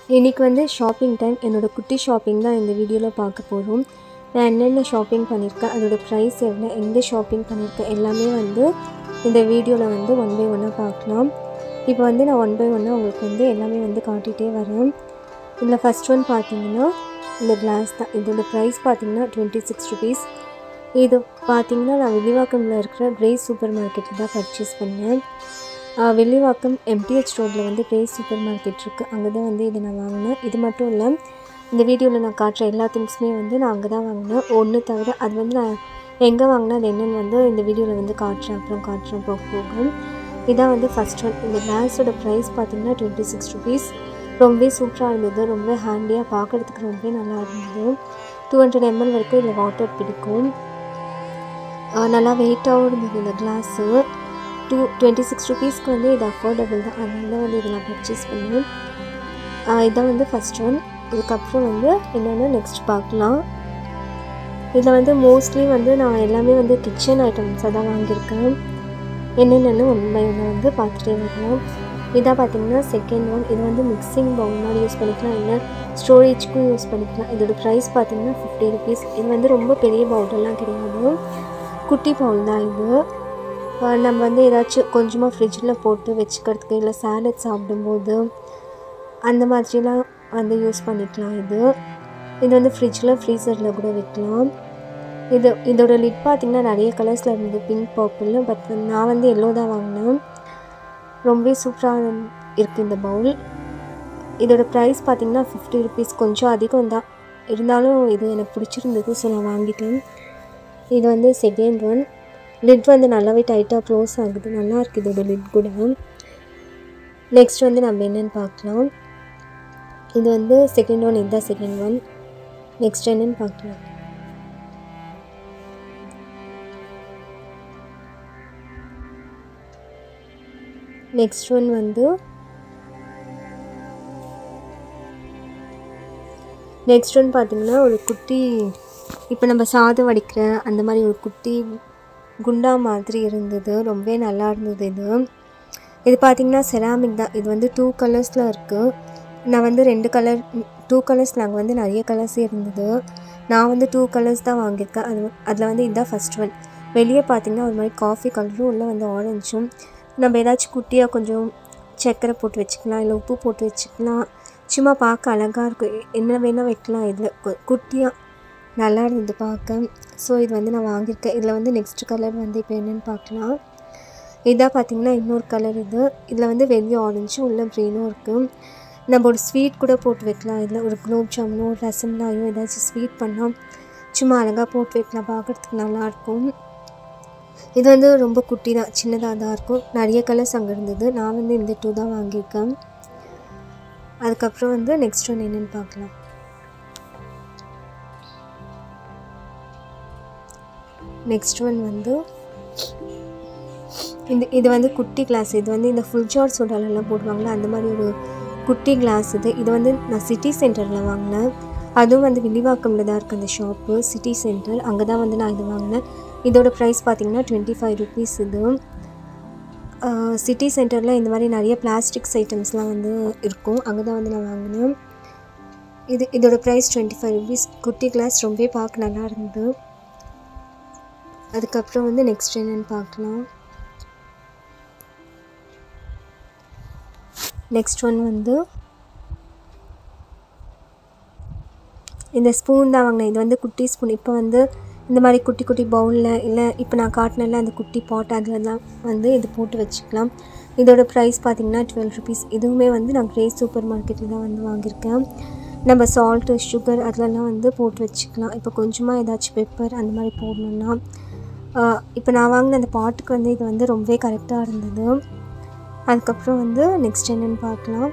இன்றைக்கி வந்து shopping time என்னோடய குட்டி ஷாப்பிங் தான் இந்த வீடியோவில் பார்க்க போகிறோம் நான் என்னென்ன ஷாப்பிங் பண்ணியிருக்கேன் அதோடய ப்ரைஸ் எவ்வளோ எங்கே ஷாப்பிங் பண்ணியிருக்கேன் எல்லாமே வந்து இந்த வீடியோவில் வந்து ஒன் பை ஒன்னாக பார்க்கலாம் இப்போ வந்து நான் ஒன் பை ஒன்னாக உங்களுக்கு வந்து எல்லாமே வந்து காட்டிகிட்டே வரேன் இதில் ஃபஸ்ட் ஒன் பார்த்தீங்கன்னா இந்த கிளாஸ் தான் இதோட ப்ரைஸ் பார்த்தீங்கன்னா டுவெண்ட்டி சிக்ஸ் ருபீஸ் இது பார்த்தீங்கன்னா நான் வில்லிவாக்கமில் இருக்கிற கிரேஸ் சூப்பர் மார்க்கெட்டில் தான் பர்ச்சேஸ் பண்ணேன் ஆஹ் வில்லிவாக்கம் எம்டிஹெச் ரோட்டில் வந்து கிரேஸ் சூப்பர் மார்க்கெட் இருக்குது அங்கே தான் வந்து இதை நான் வாங்கினேன் இது மட்டும் இல்லை இந்த வீடியோவில் நான் காட்டுற எல்லா திங்ஸுமே வந்து நான் அங்கே தான் வாங்கினேன் ஒன்று தவிர அது வந்து நான் எங்கே வாங்கினேன் அது என்னென்னு வந்து இந்த வீடியோவில் வந்து காட்டுறேன் அப்புறம் காட்டுறேன் போக போக இதான் வந்து ஃபஸ்ட் ஒன் இந்த கிளாஸோட ப்ரைஸ் பார்த்தீங்கன்னா டுவெண்ட்டி சிக்ஸ் ருபீஸ் ரொம்பவே சூப்பராக இருந்தது ரொம்ப ஹேண்டியாக பார்க்குறதுக்கு ரொம்பவே நல்லா இருந்தது டூ ஹண்ட்ரட் எம்எல் வரைக்கும் இதில் வாட்டர் பிடிக்கும் ஆஹ் நல்லா வெயிட்டாகவும் இருந்தது இந்த கிளாஸு டூ டுவெண்ட்டி சிக்ஸ் ருபீஸ்க்கு வந்து இது அஃபோர்டபுள் தான் அதனால தான் வந்து இதை நான் பர்ச்சேஸ் பண்ணேன் ஆஹ் இதான் வந்து ஃபஸ்ட் ஒன் இதுக்கப்புறம் வந்து என்னென்னு நெக்ஸ்ட் பார்க்கலாம் இதில் வந்து மோஸ்ட்லி வந்து நான் எல்லாமே வந்து கிச்சன் ஐட்டம்ஸாக தான் வாங்கியிருக்கேன் என்னென்னு ஒன் பை ஒன்று வந்து பார்த்துட்டே வரலாம் இதாக பார்த்தீங்கன்னா செகண்ட் ஒன் இது வந்து மிக்சிங் பவுல் மாதிரி யூஸ் பண்ணிக்கலாம் இல்லை ஸ்டோரேஜ்க்கும் யூஸ் பண்ணிக்கலாம் இதோட ப்ரைஸ் பார்த்தீங்கன்னா ஃபிஃப்டி ருபீஸ் இது வந்து ரொம்ப பெரிய பவுலெல்லாம் கிடையாது குட்டி பவுல் தான் இது ஆஹ் நம்ம வந்து ஏதாச்சும் கொஞ்சமாக ஃப்ரிட்ஜில் போட்டு வச்சுக்கிறதுக்கு இல்லை சாலட் சாப்பிடும்போது அந்த மாதிரிலாம் வந்து யூஸ் பண்ணிக்கலாம் இது இது வந்து ஃப்ரிட்ஜில் ஃப்ரீசரில் கூட வைக்கலாம் இது இதோட லிட் பார்த்திங்கன்னா நிறைய கலர்ஸில் இருந்தது பிங்க் பர்பிள் பட் நான் வந்து எல்லோ தான் வாங்கினேன் ரொம்பவே சூப்பராக இருக்குது இந்த பவுல் இதோட ப்ரைஸ் பார்த்திங்கன்னா ஃபிஃப்டி ருபீஸ் கொஞ்சம் அதிகம் தான் இருந்தாலும் இது எனக்கு பிடிச்சிருந்தது ஸோ நான் வாங்கிட்டேன் இது வந்து செகண்ட் ஒன் லிட் வந்து நல்லாவே டைட்டாக க்ளோஸ் ஆகுது நல்லா இருக்குது இதோட லிட் கூட நெக்ஸ்ட் வந்து நம்ம என்னென்னு பார்க்கலாம் இது வந்து செகண்ட் ஒன் இதுதான் செகண்ட் ஒன் நெக்ஸ்ட் என்னன்னு பார்க்கலாம் நெக்ஸ்ட் ஒன் வந்து நெக்ஸ்ட் ஒன் பார்த்தீங்கன்னா ஒரு குட்டி இப்போ நம்ம சாதம் வடிக்கிற அந்த மாதிரி ஒரு குட்டி குண்டா மாதிரி இருந்தது ரொம்பவே நல்லா இருந்தது இது இது பார்த்தீங்கன்னா செராமிக் தான் இது வந்து டூ கலர்ஸில் இருக்குது நான் வந்து ரெண்டு கலர் டூ கலர்ஸ் நாங்கள் வந்து நிறைய கலர்ஸே இருந்தது நான் வந்து டூ கலர்ஸ் தான் வாங்கியிருக்கேன் அது அதில் வந்து இதுதான் ஃபஸ்ட் ஒன் வெளியே பார்த்தீங்கன்னா ஒரு மாதிரி காஃபி கலரும் உள்ளே வந்து ஆரஞ்சும் நம்ம ஏதாச்சும் குட்டியாக கொஞ்சம் சர்க்கரை போட்டு வச்சுக்கலாம் இல்லை உப்பு போட்டு வச்சுக்கலாம் சும்மா பார்க்க அழகாக இருக்கும் என்ன வேணால் வைக்கலாம் இதில் குட்டியாக நல்லா இருந்தது பார்க்க ஸோ இது வந்து நான் வாங்கியிருக்கேன் இதில் வந்து நெக்ஸ்ட் கலர் வந்து இப்போ என்னென்னு பார்க்கலாம் இதாக பார்த்தீங்கன்னா இன்னொரு கலர் இது இதில் வந்து வெளியே ஆரஞ்சும் உள்ள க்ரீனும் இருக்குது நம்ம ஒரு ஸ்வீட் கூட போட்டு வைக்கலாம் இதில் ஒரு குலோப் ஜாமுனோ ஒரு ரசம்லாயோ ஏதாச்சும் ஸ்வீட் பண்ணால் சும்மா அழகாக போட்டு வைக்கலாம் பார்க்குறதுக்கு நல்லாயிருக்கும் இது வந்து ரொம்ப குட்டி தான் சின்னதாக தான் இருக்கும் நிறைய கலர்ஸ் அங்கே இருந்தது நான் வந்து இந்த டூ தான் வாங்கியிருக்கேன் அதுக்கப்புறம் வந்து நெக்ஸ்ட் ஒன் என்னென்னு பார்க்கலாம் நெக்ஸ்ட் ஒன் வந்து இந்த இது வந்து குட்டி கிளாஸ் இது வந்து இந்த ஃபுல் ஜார் சோடாலெல்லாம் போடுவாங்களே அந்த மாதிரி ஒரு குட்டி கிளாஸ் இது இது வந்து நான் சிட்டி சென்டரில் வாங்கினேன் அதுவும் வந்து வில்லிவாக்கமில் தான் இருக்குது அந்த ஷாப்பு சிட்டி சென்டர் அங்கே தான் வந்து நான் இது வாங்கினேன் இதோட ப்ரைஸ் பார்த்தீங்கன்னா டுவெண்ட்டி ஃபைவ் ருபீஸ் இது சிட்டி சென்டரில் இந்த மாதிரி நிறைய பிளாஸ்டிக்ஸ் ஐட்டம்ஸ்லாம் வந்து இருக்கும் அங்கே தான் வந்து நான் வாங்கினேன் இது இதோட ப்ரைஸ் டுவெண்ட்டி ஃபைவ் ருபீஸ் குட்டி கிளாஸ் ரொம்பவே பார்க்க நல்லா இருந்தது அதுக்கப்புறம் வந்து நெக்ஸ்ட் என்னென்னு பார்க்கலாம் நெக்ஸ்ட் ஒன் வந்து இந்த ஸ்பூன் தான் வாங்கினேன் இது வந்து குட்டி ஸ்பூன் இப்போ வந்து இந்த மாதிரி குட்டி குட்டி பவுலில் இல்லை இப்போ நான் காட்டினல அந்த குட்டி பாட் அதில் தான் வந்து இது போட்டு வச்சுக்கலாம் இதோட ப்ரைஸ் பார்த்திங்கன்னா டுவெல் ருபீஸ் இதுவுமே வந்து நான் கிரேஸ் சூப்பர் மார்க்கெட்டில் தான் வந்து வாங்கியிருக்கேன் நம்ம சால்ட்டு சுகர் அதிலலாம் வந்து போட்டு வச்சுக்கலாம் இப்போ கொஞ்சமாக ஏதாச்சும் பெப்பர் அந்த மாதிரி போடணுன்னா இப்போ நான் வாங்கின அந்த பாட்டுக்கு வந்து இது வந்து ரொம்பவே கரெக்டாக இருந்தது அதுக்கப்புறம் வந்து நெக்ஸ்ட் என்னென்னு பார்க்கலாம்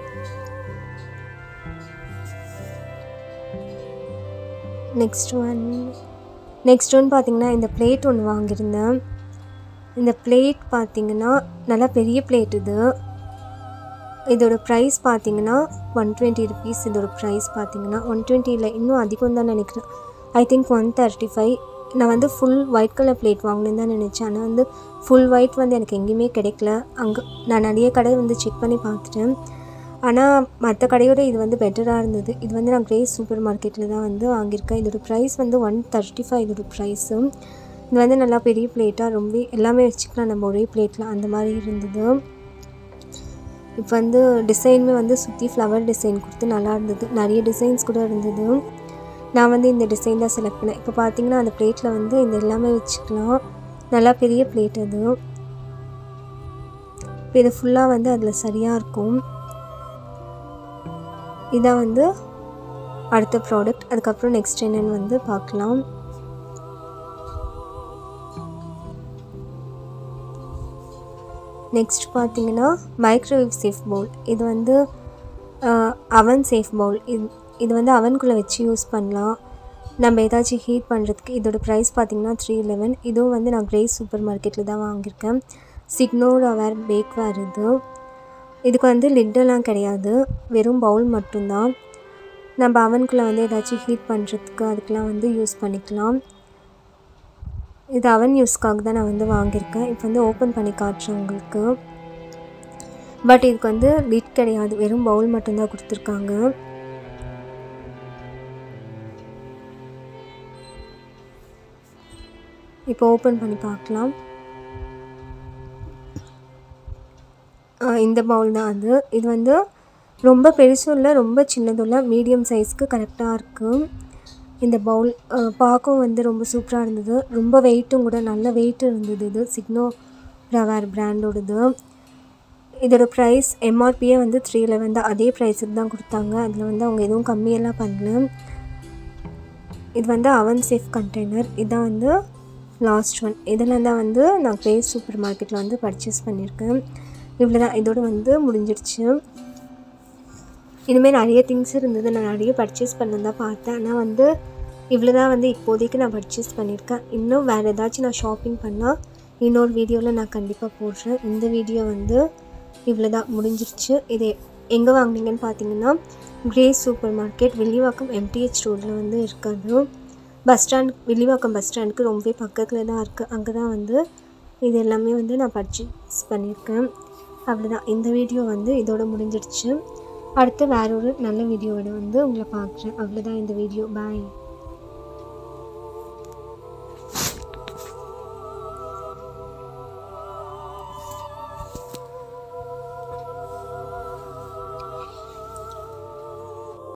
நெக்ஸ்ட் ஒன் நெக்ஸ்ட் ஒன் பார்த்திங்கன்னா இந்த பிளேட் ஒன்று வாங்கியிருந்தேன் இந்த பிளேட் பார்த்திங்கன்னா நல்லா பெரிய பிளேட் இது இதோட ப்ரைஸ் பார்த்தீங்கன்னா ஒன் டுவெண்ட்டி ருபீஸ் இதோட ப்ரைஸ் பார்த்தீங்கன்னா ஒன் டுவெண்ட்டியில் இன்னும் அதிகம் தான் நினைக்கிறேன் I think one thirty five நான் வந்து ஃபுல் ஒயிட் கலர் பிளேட் வாங்கணுன்னு தான் நினச்சேன் ஆனால் வந்து ஃபுல் ஒயிட் வந்து எனக்கு எங்கேயுமே கிடைக்கல அங்கே நான் நிறைய கடை வந்து செக் பண்ணி பார்த்துட்டேன் ஆனால் மற்ற கடையோட இது வந்து பெட்டராக இருந்தது இது வந்து நான் கிரேஸ் சூப்பர் மார்க்கெட்டில் தான் வந்து வாங்கியிருக்கேன் இதோட ப்ரைஸ் வந்து ஒன் தேர்ட்டி ஃபைவ் இதோட ப்ரைஸு இது வந்து நல்லா பெரிய பிளேட்டாக ரொம்ப எல்லாமே வச்சுக்கலாம் நம்ம ஒரே பிளேட்டில் அந்த மாதிரி இருந்தது இப்போ வந்து டிசைனுமே வந்து சுற்றி ஃப்ளவர் டிசைன் கொடுத்து நல்லா இருந்தது நிறைய டிசைன்ஸ் கூட இருந்தது நான் வந்து இந்த டிசைன் தான் செலக்ட் பண்ணேன் இப்போ பார்த்தீங்கன்னா அந்த பிளேட்டில் வந்து இந்த எல்லாமே வச்சுக்கலாம் நல்லா பெரிய பிளேட் அது இப்போ இது ஃபுல்லாக வந்து அதில் சரியாக இருக்கும் இதான் வந்து அடுத்த ப்ராடக்ட் அதுக்கப்புறம் நெக்ஸ்ட் என்னன்னு வந்து பார்க்கலாம் நெக்ஸ்ட் பார்த்தீங்கன்னா மைக்ரோவேவ் சேஃப் பவுல் இது வந்து அவன் சேஃப் பவுல் இது இது வந்து அவனுக்குள்ளே வச்சு யூஸ் பண்ணலாம் நம்ம ஏதாச்சும் ஹீட் பண்ணுறதுக்கு இதோட ப்ரைஸ் பார்த்தீங்கன்னா த்ரீ லெவன் இதுவும் வந்து நான் கிரேஸ் சூப்பர் மார்க்கெட்டில் தான் வாங்கியிருக்கேன் சிக்னோரா வேர் பேக்வேர் இது இதுக்கு வந்து லிட்டெல்லாம் கிடையாது வெறும் பவுல் மட்டும்தான் நம்ம அவனுக்குள்ளே வந்து ஏதாச்சும் ஹீட் பண்ணுறதுக்கு அதுக்கெலாம் வந்து யூஸ் பண்ணிக்கலாம் இது அவன் யூஸ்க்காக தான் நான் வந்து வாங்கியிருக்கேன் இப்போ வந்து ஓப்பன் பண்ணி காட்டுறேன் உங்களுக்கு பட் இதுக்கு வந்து லிட் கிடையாது வெறும் பவுல் மட்டும்தான் கொடுத்துருக்காங்க இப்போ ஓப்பன் பண்ணி பார்க்கலாம் இந்த பவுல் தான் அது இது வந்து ரொம்ப பெருசும் இல்லை ரொம்ப சின்னதும் இல்லை மீடியம் சைஸ்க்கு கரெக்டாக இருக்குது இந்த பவுல் பார்க்கவும் வந்து ரொம்ப சூப்பராக இருந்தது ரொம்ப வெயிட்டும் கூட நல்ல வெயிட் இருந்தது இது சிக்னோ ரவர் பிராண்டோடது இதோட ப்ரைஸ் எம்ஆர்பியே வந்து த்ரீ லெவன் தான் அதே ப்ரைஸுக்கு தான் கொடுத்தாங்க அதில் வந்து அவங்க எதுவும் கம்மியெல்லாம் பண்ணல இது வந்து அவன் சேஃப் கண்டெய்னர் இதான் வந்து லாஸ்ட் ஒன் இதெல்லாம் தான் வந்து நான் கிரேஸ் சூப்பர் மார்க்கெட்டில் வந்து பர்ச்சேஸ் பண்ணியிருக்கேன் இவ்வளோ தான் இதோடு வந்து முடிஞ்சிடுச்சு இனிமேல் நிறைய திங்ஸ் இருந்தது நான் நிறைய பர்ச்சேஸ் பண்ண தான் பார்த்தேன் ஆனால் வந்து இவ்வளோ தான் வந்து இப்போதைக்கு நான் பர்ச்சேஸ் பண்ணியிருக்கேன் இன்னும் வேறு ஏதாச்சும் நான் ஷாப்பிங் பண்ணால் இன்னொரு வீடியோவில் நான் கண்டிப்பாக போடுறேன் இந்த வீடியோ வந்து இவ்வளோ தான் முடிஞ்சிருச்சு இது எங்கே வாங்கினீங்கன்னு பார்த்தீங்கன்னா Grace super market Villivakkam MTH ரோடில் வந்து இருக்காது பஸ் ஸ்டாண்ட் வில்லிவாக்கம் பஸ் ஸ்டாண்டுக்கு ரொம்பவே பக்கத்தில் தான் இருக்குது அங்கே தான் வந்து இது எல்லாமே வந்து நான் பர்ச்சேஸ் பண்ணியிருக்கேன் அவ்வளோதான் இந்த வீடியோ வந்து இதோட முடிஞ்சிடுச்சு அடுத்து வேற ஒரு நல்ல வீடியோவோட வந்து உங்களை பார்க்குறேன் அவ்வளோதான் இந்த வீடியோ பாய்